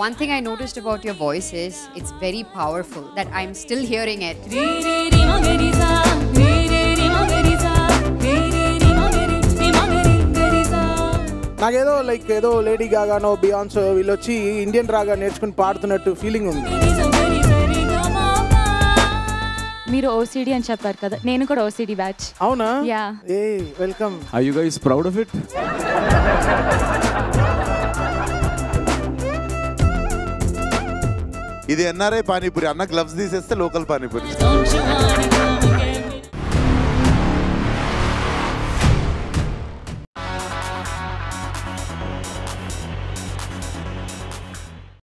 one thing I noticed about your voice is it's very powerful. That I'm still hearing it. నాకేదో like ఏదో lady గాగానో Beyonce వీళ్ళు వచ్చి Indian రాగా నేర్చుకుని పాడుతున్నట్టు ఫీలింగ్ ఉంది మీరు ఓసిడి అని చెప్పారు కదా నేను కూడా ఓసిడి బ్యాచ్ అవునా యా ఏ welcome Are you guys proud of it? ఇది ఎన్ఆర్ఐ పానీపూరి అన్న గ్లవ్స్ తీసేస్తే లోకల్ పానీపూరి